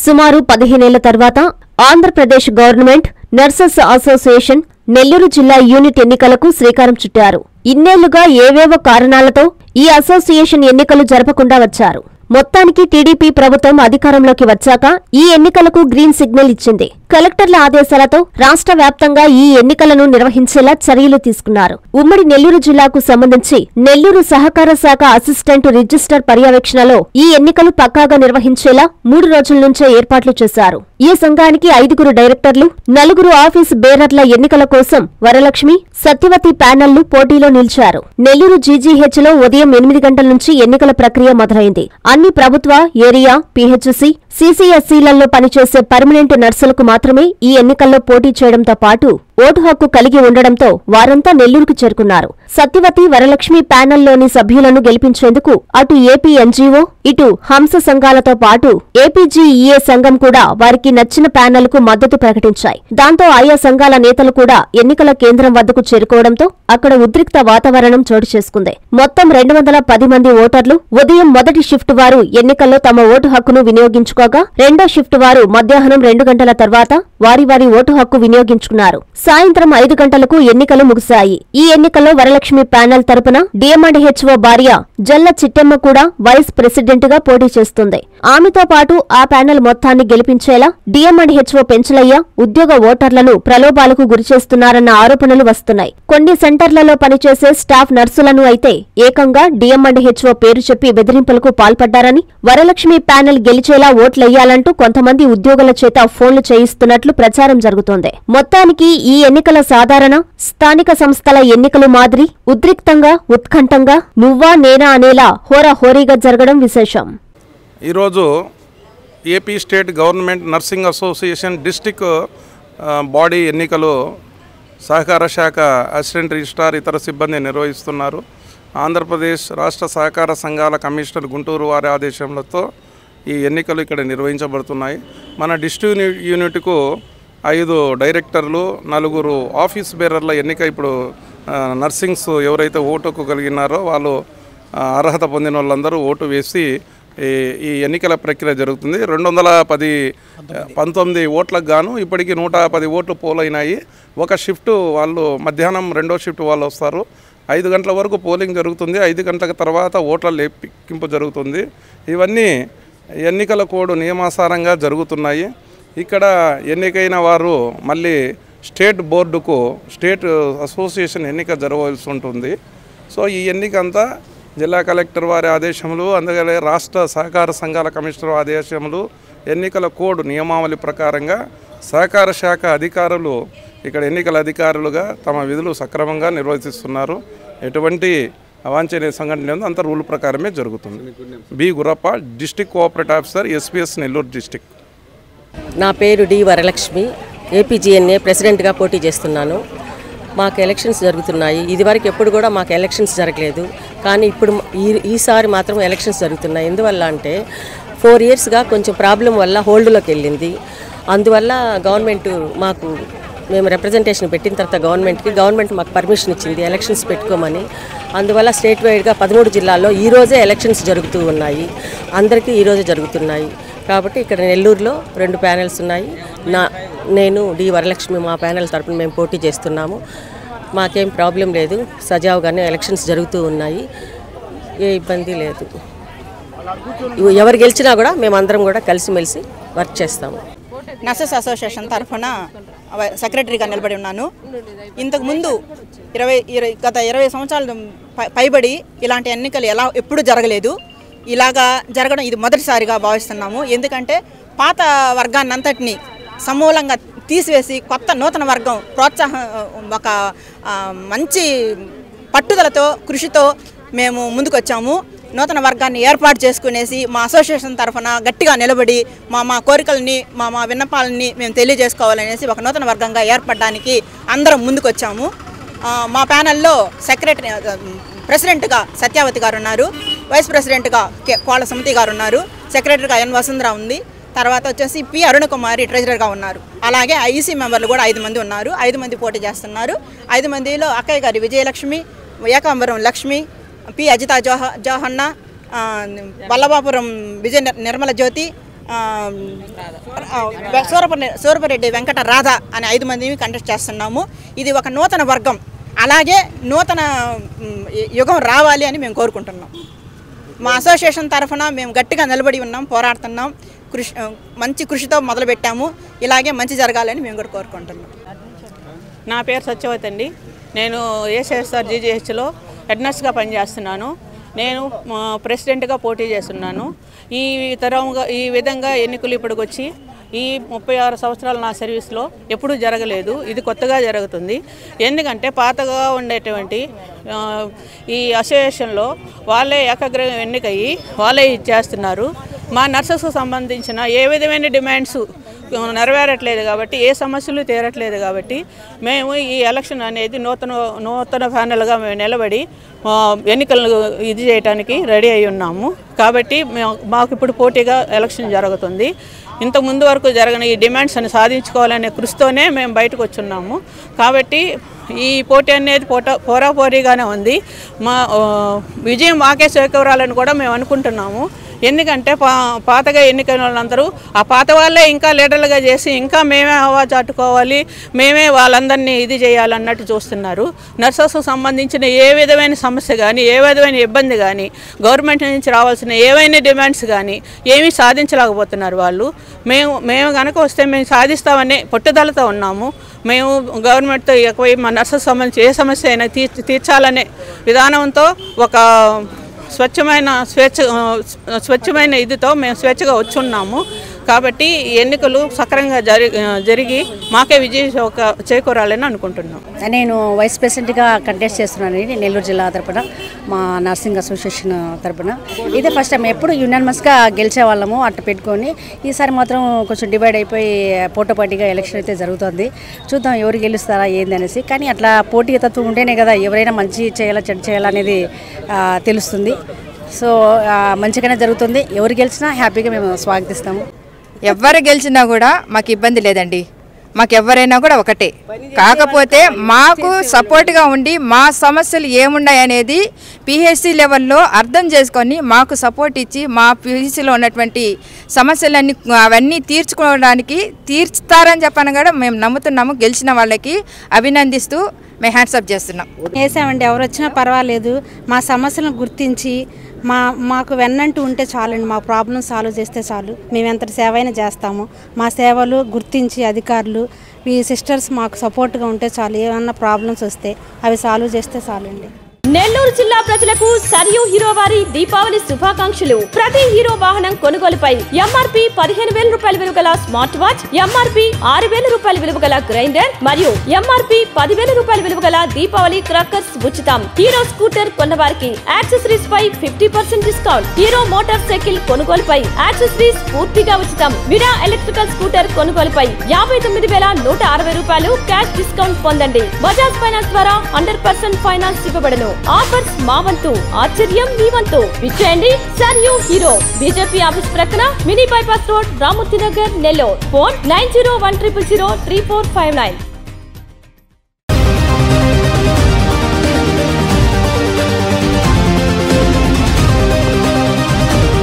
సుమారు పదిహేనేళ్ల తర్వాత Andhra Pradesh government nurses association Nellore జిల్లా యూనిట్ ఎన్నికలకు శ్రీకారం చుట్టారు ఇన్నేళ్లుగా ఏవేవో కారణాలతో ఈ అసోసియేషన్ ఎన్నికలు జరపకుండా వచ్చారు మొత్తానికి టీడీపీ ప్రభుత్వం అధికారంలోకి వచ్చాక ఈ ఎన్నికలకు గ్రీన్ సిగ్నల్ ఇచ్చింది కలెక్టర్ల ఆదేశాలతో రాష్ట్ర వ్యాప్తంగా ఈ ఎన్నికలను నిర్వహించేలా చర్యలు తీసుకున్నారు ఉమ్మడి నెల్లూరు జిల్లాకు సంబంధించి నెల్లూరు సహకార శాఖ అసిస్టెంట్ రిజిస్టర్ పర్యవేక్షణలో ఈ ఎన్నికలు పక్కాగా నిర్వహించేలా మూడు రోజుల నుంచే ఏర్పాట్లు చేశారు ఈ సంఘానికి ఐదుగురు డైరెక్టర్లు నలుగురు ఆఫీస్ బేరర్ల ఎన్నికల కోసం వరలక్ష్మి సత్యవతి ప్యానెల్లు పోటీలో నిలిచారు నెల్లూరు జీజీహెచ్ లో ఉదయం ఎనిమిది గంటల నుంచి ఎన్నికల ప్రక్రియ మొదలైంది అన్ని ప్రభుత్వ ఏరియా పీహెచ్సి సీసీఎస్సీలలో పనిచేసే పర్మనెంట్ నర్సులకు మాత్రమే ఈ ఎన్నికల్లో పోటీ చేయడంతో పాటు ఓటు హక్కు కలిగి ఉండడంతో వారంతా నెల్లూరుకు చేరుకున్నారు సత్యవతి వరలక్ష్మి ప్యానెల్లోని సభ్యులను గెలిపించేందుకు అటు ఏపీ ఎన్జీఓ ఇటు హంస సంఘాలతో పాటు ఏపీజీఈఏ సంఘం కూడా వారికి నచ్చిన ప్యానెల్కు మద్దతు ప్రకటించాయి దాంతో ఆయా సంఘాల నేతలు కూడా ఎన్నికల కేంద్రం వద్దకు చేరుకోవడంతో అక్కడ ఉద్రిక్త వాతావరణం చోటు చేసుకుంది మొత్తం రెండు వందల పది మంది ఓటర్లు ఉదయం మొదటి షిఫ్ట్ వారు ఎన్నికల్లో తమ ఓటు హక్కును వినియోగించుకోగా రెండో షిఫ్ట్ వారు మధ్యాహ్నం రెండు గంటల తర్వాత వారి వారి ఓటు హక్కు వినియోగించుకున్నారు సాయంత్రం ఐదు గంటలకు ఎన్నికలు ముగిశాయి ఈ ఎన్నికల్లో వరలక్ష్మి ప్యానెల్ తరపున డిఎంఅండ్ హెచ్ఓ భార్య జల్ల చిట్టెమ్మ కూడా వైస్ ప్రెసిడెంట్ గా పోటీ చేస్తుంది ఆమెతో పాటు ఆ ప్యానెల్ మొత్తాన్ని గెలిపించేలా డిఎంఅండ్ హెచ్ఓ పెంచలయ్య ఉద్యోగ ఓటర్లను ప్రలోభాలకు గురిచేస్తున్నారన్న ఆరోపణలు వస్తున్నాయి కొన్ని సెంటర్లలో పనిచేసే స్టాఫ్ నర్సులను అయితే ఏకంగా డిఎంఅండ్ హెచ్ఓ పేరు చెప్పి బెదిరింపులకు పాల్పడ్డారని వరలక్ష్మి ప్యానెల్ గెలిచేలా ఓట్లెయ్యాలంటూ కొంతమంది ఉద్యోగుల చేత ఫోన్లు చేయిస్తున్నట్లు ప్రచారం జరుగుతోంది మొత్తానికి ఈ ఎన్నికల సాధారణ స్థానిక సంస్థల ఎన్నికలు మాదిరి ఉద్రిక్తంగా ఉత్కంఠంగా నువ్వా నేనా అనేలా హోరాహోరీగా జరగడం విశేషం ఈరోజు AP state government nursing association district ఆ, బాడీ ఎన్నికలు సహకార శాఖ అసిస్టెంట్ రిజిస్ట్రార్ ఇతర సిబ్బంది నిర్వహిస్తున్నారు ఆంధ్రప్రదేశ్ రాష్ట్ర సహకార సంఘాల కమిషనర్ గుంటూరు వారి ఆదేశంలతో ఈ ఎన్నికలు ఇక్కడ నిర్వహించబడుతున్నాయి మన డిస్ట్రిక్ట్ యూని- యూనిట్కు ఐదు డైరెక్టర్లు నలుగురు ఆఫీస్ బేరర్ల ఎన్నిక ఇప్పుడు ఆ, నర్సింగ్స్ ఎవరైతే ఓటుకు కలిగినారో వాళ్ళు ఆ, అర్హత పొందిన వాళ్ళందరూ ఓటు వేసి ఈ ఈ ఎన్నికల ప్రక్రియ జరుగుతుంది రెండు వందల పది పంతొమ్మిది ఓట్లకు గాను ఇప్పటికి నూట పది ఓట్లు పోలైనాయి ఒక షిఫ్ట్ వాళ్ళు మధ్యాహ్నం రెండో షిఫ్ట్ వాళ్ళు వస్తారు ఐదు గంటల వరకు పోలింగ్ జరుగుతుంది ఐదు గంటల తర్వాత ఓట్ల లెక్కింపు జరుగుతుంది ఇవన్నీ ఎన్నికల కోడ్ నియమాసారంగా జరుగుతున్నాయి ఇక్కడ ఎన్నికైన వారు మళ్ళీ స్టేట్ బోర్డుకు స్టేట్ అసోసియేషన్ ఎన్నిక జరగవలసి ఉంటుంది సో ఈ ఎన్నిక అంతా జిల్లా కలెక్టర్ వారి ఆదేశములు అందుకనే రాష్ట్ర సహకార సంఘాల కమిషనర్ ఆదేశములు ఎన్నికల కోడ్ నియమావళి ప్రకారంగా సహకార శాఖ అధికారులు ఇక్కడ ఎన్నికల అధికారులుగా తమ విధులు సక్రమంగా నిర్వర్తిస్తున్నారు ఎటువంటి అవాంఛనీయ సంఘటన లేదు అంత రూల్ ప్రకారమే జరుగుతుంది B Gurappa district cooperative officer SPS Nellore district నా పేరు డి వరలక్ష్మి ఏపీజీఎన్ఏ ప్రెసిడెంట్గా పోటీ చేస్తున్నాను మాకు ఎలక్షన్స్ జరుగుతున్నాయి ఇదివరకు ఎప్పుడు కూడా మాకు ఎలక్షన్స్ జరగలేదు కానీ ఇప్పుడు ఈ ఈసారి మాత్రం ఎలక్షన్స్ జరుగుతున్నాయి ఎందువల్ల అంటే ఫోర్ ఇయర్స్గా కొంచెం ప్రాబ్లం వల్ల హోల్డ్లోకి వెళ్ళింది అందువల్ల గవర్నమెంట్ మాకు మేము రిప్రజెంటేషన్ పెట్టిన తర్వాత గవర్నమెంట్కి గవర్నమెంట్ మాకు పర్మిషన్ ఇచ్చింది ఎలక్షన్స్ పెట్టుకోమని అందువల్ల స్టేట్ వైడ్గా పదమూడు జిల్లాల్లో ఈ రోజే ఎలక్షన్స్ జరుగుతూ ఉన్నాయి అందరికీ ఈ రోజే జరుగుతున్నాయి కాబట్టి ఇక్కడ నెల్లూరులో రెండు ప్యానెల్స్ ఉన్నాయి నా నేను డి వరలక్ష్మి మా ప్యానెల్ తరపున మేము పోటీ చేస్తున్నాము మాకేం ప్రాబ్లం లేదు సజావుగానే ఎలక్షన్స్ జరుగుతూ ఉన్నాయి ఏ ఇబ్బంది లేదు ఇవి ఎవరు గెలిచినా కూడా మేమందరం కూడా కలిసిమెలిసి వర్క్ చేస్తాము నర్సెస్ అసోసియేషన్ తరఫున వ- సెక్రటరీగా నిలబడి ఉన్నాను ఇంతకు ముందు ఇరవై ఇరవై గత ఇరవై సంవత్సరాలు పై- పైబడి ఇలాంటి ఎన్నికలు ఎలా ఎప్పుడు జరగలేదు ఇలాగా జరగడం ఇది మొదటిసారిగా భావిస్తున్నాము ఎందుకంటే పాత వర్గాన్ని అంతటిని సమూలంగా తీసివేసి కొత్త నూతన వర్గం ప్రోత్సాహం ఒక ఆ, మంచి పట్టుదలతో కృషితో మేము ముందుకొచ్చాము నూతన వర్గాన్ని ఏర్పాటు చేసుకునేసి మా అసోసియేషన్ తరఫున గట్టిగా నిలబడి మా మా కోరికలని మా మా విన్నపాలని మేము తెలియజేసుకోవాలనేసి ఒక నూతన వర్గంగా ఏర్పడడానికి అందరం ముందుకొచ్చాము ఆ, మా ప్యానెల్లో సెక్రటరీ ఆ, ప్రెసిడెంట్గా సత్యావతి గారు ఉన్నారు వైస్ ప్రెసిడెంట్గా కె కోళ్ళ సుమతి గారు ఉన్నారు సెక్రటరీగా ఎన్ వసుంధర ఉంది తర్వాత వచ్చేసి పి అరుణకుమారి ట్రెజరర్గా ఉన్నారు అలాగే ఐసీ మెంబర్లు కూడా ఐదు మంది ఉన్నారు ఐదు మంది పోటీ చేస్తున్నారు ఐదు మందిలో అక్కయ్య గారి విజయలక్ష్మి ఏకాంబరం లక్ష్మి పి అజిత జోహ జోహన్న ఆ, వల్లభాపురం విజయ నిర్- నిర్మల జ్యోతి ఆ, ఆ, వె- సూరపరెడ్డి సూరపరెడ్డి వెంకట రాధ అనే ఐదు మంది కంటెస్ట్ చేస్తున్నాము ఇది ఒక నూతన వర్గం అలాగే నూతన మ్, యుగం రావాలి అని మేము కోరుకుంటున్నాం మా అసోసియేషన్ తరఫున మేము గట్టిగా నిలబడి ఉన్నాం పోరాడుతున్నాం కృషి ఆ, మంచి కృషితో మొదలుపెట్టాము ఇలాగే మంచి జరగాలని మేము కూడా కోరుకుంటున్నాం నా పేరు సత్యవతి అండి నేను ఏసీఎస్ఆర్ జీజీహెచ్లో హెడ్ నర్స్గా పనిచేస్తున్నాను నేను మా ప్రెసిడెంట్గా పోటీ చేస్తున్నాను ఈ తరంగా ఈ విధంగా ఎన్నికలు ఇప్పటికి వచ్చి ఈ ముప్పై ఆరు సంవత్సరాల నా సర్వీస్లో ఎప్పుడూ జరగలేదు ఇది కొత్తగా జరుగుతుంది ఎందుకంటే పాతగా ఉండేటువంటి ఆ, ఈ అసోసియేషన్లో వాళ్ళే ఏకగ్రహం ఎన్నికయ్యి వాళ్ళే ఇచ్చేస్తున్నారు మా నర్సెస్కు సంబంధించిన ఏ విధమైన డిమాండ్స్ నెరవేరట్లేదు కాబట్టి ఏ సమస్యలు తీరట్లేదు కాబట్టి మేము ఈ ఎలక్షన్ అనేది నూతన నూతన ప్యానల్గా మేము నిలబడి ఆ, ఎన్నికలు ఇది చేయడానికి రెడీ అయి ఉన్నాము కాబట్టి మేము- మాకు ఇప్పుడు పోటీగా ఎలక్షన్ జరుగుతుంది ఇంత ముందు వరకు జరగని ఈ డిమాండ్స్ అని సాధించుకోవాలనే కృషితోనే మేము బయటకు వచ్చున్నాము కాబట్టి ఈ పోటీ అనేది పోటా పోరాపోరీగానే ఉంది మా ఆ, విజయం మాకే చేకూరాలని కూడా మేము అనుకుంటున్నాము ఎందుకంటే పా పాతగా ఎన్నికైన వాళ్ళందరూ ఆ పాత వాళ్ళే ఇంకా లీడర్లుగా చేసి ఇంకా మేమే హవా చాటుకోవాలి మేమే వాళ్ళందరినీ ఇది చేయాలన్నట్టు చూస్తున్నారు నర్సెస్కు సంబంధించిన ఏ విధమైన సమస్య కానీ ఏ విధమైన ఇబ్బంది కానీ గవర్నమెంట్ నుంచి రావాల్సిన ఏవైనా డిమాండ్స్ కానీ ఏమీ సాధించలేకపోతున్నారు వాళ్ళు మేము మేము కనుక వస్తే మేము సాధిస్తామనే పట్టుదలతో ఉన్నాము మేము గవర్నమెంట్తో ఎక్కువ మా నర్సెస్ సంబంధించి ఏ సమస్య అయినా తీర్చ తీర్చాలనే విధానంతో ఒక స్వచ్ఛమైన స్వేచ్ఛ ఆ, స్వచ్ఛమైన ఇదితో మేము స్వేచ్ఛగా వచ్చున్నాము కాబట్టి ఈ ఎన్నికలు సక్రమంగా జరి జరిగి మాకే విజయ ఒక చేకూరాలని అనుకుంటున్నాం నేను వైస్ ప్రెసిడెంట్గా కంటెస్ట్ చేస్తున్నానండి నెల్లూరు జిల్లా తరపున మా నర్సింగ్ అసోసియేషన్ తరపున ఇదే ఫస్ట్ టైం ఎప్పుడు యునానిమస్గా గెలిచే వాళ్ళము అట్ట పెట్టుకొని ఈసారి మాత్రం కొంచెం డివైడ్ అయిపోయి పోటాపోటీగా ఎలక్షన్ అయితే జరుగుతుంది చూద్దాం ఎవరు గెలుస్తారా ఏంది అనేసి కానీ అట్లా పోటీ తత్వం ఉంటేనే కదా ఎవరైనా మంచి చేయాలా చెడు చేయాలా అనేది ఆ, తెలుస్తుంది సో ఆ, మంచిగానే జరుగుతుంది ఎవరు గెలిచినా హ్యాపీగా మేము స్వాగతిస్తాము ఎవ్వరు గెలిచినా కూడా మాకు ఇబ్బంది లేదండి మాకు ఎవరైనా కూడా ఒకటే కాకపోతే మాకు సపోర్ట్గా ఉండి మా సమస్యలు ఏమున్నాయి అనేది పిహెచ్సి లెవెల్లో అర్థం చేసుకొని మాకు సపోర్ట్ ఇచ్చి మా పిహెచ్సిలో ఉన్నటువంటి సమస్యలన్నీ అవన్నీ తీర్చుకోవడానికి తీర్చుతారని చెప్పని కూడా మేము నమ్ముతున్నాము గెలిచిన వాళ్ళకి అభినందిస్తూ మేము హ్యాండ్సప్ చేస్తున్నాం వేసామండి ఎవరు వచ్చినా పర్వాలేదు మా సమస్యలను గుర్తించి మా మాకు వెన్నంటూ ఉంటే చాలండి మా ప్రాబ్లం సాల్వ్ చేస్తే చాలు మేము ఎంతటి సేవ అయినా చేస్తాము మా సేవలు గుర్తించి అధికారులు ఈ సిస్టర్స్ మాకు సపోర్ట్గా ఉంటే చాలు ఏమన్నా ప్రాబ్లమ్స్ వస్తే అవి సాల్వ్ చేస్తే చాలండి నెల్లూరు జిల్లా ప్రజలకు సరియు హీరో వారి దీపావళి శుభాకాంక్షలు ప్రతి హీరో వాహనం కొనుగోలుపై ఎంఆర్పి పదిహేను వేల రూపాయల విలువ గల స్మార్ట్ వాచ్ ఎంఆర్పి ఆరు వేల రూపాయల విలువ గల గ్రైండర్ మరియు ఎంఆర్పి పదివేల రూపాయల విలువ గల దీపావళి క్రాకర్స్ ఉచితం హీరో స్కూటర్ కొన్నవారికి యాక్సెసరీస్ పై fifty percent discount Hero motorcycle కొనుగోలుపై యాక్సెసరీస్ పూర్తిగా ఉచితం విడా ఎలక్ట్రికల్ స్కూటర్ కొనుగోలుపై యాభై తొమ్మిది వేల నూట అరవై రూపాయలు క్యాష్ డిస్కౌంట్ పొందండి బజాజ్ ఫైనాన్స్ ద్వారా హండ్రెడ్ పర్సెంట్ ఫైనాన్స్ ఇవ్వబడను ఆఫర్స్ మా వంతు ఆశ్చర్యం మీ వంతు విచ్చేయండి సర్ యూ హీరో బీజేపీ ఆఫీస్ ప్రక్కన mini bypass road Ramurthy Nagar Nellore phone nine zero one triple zero three four five nine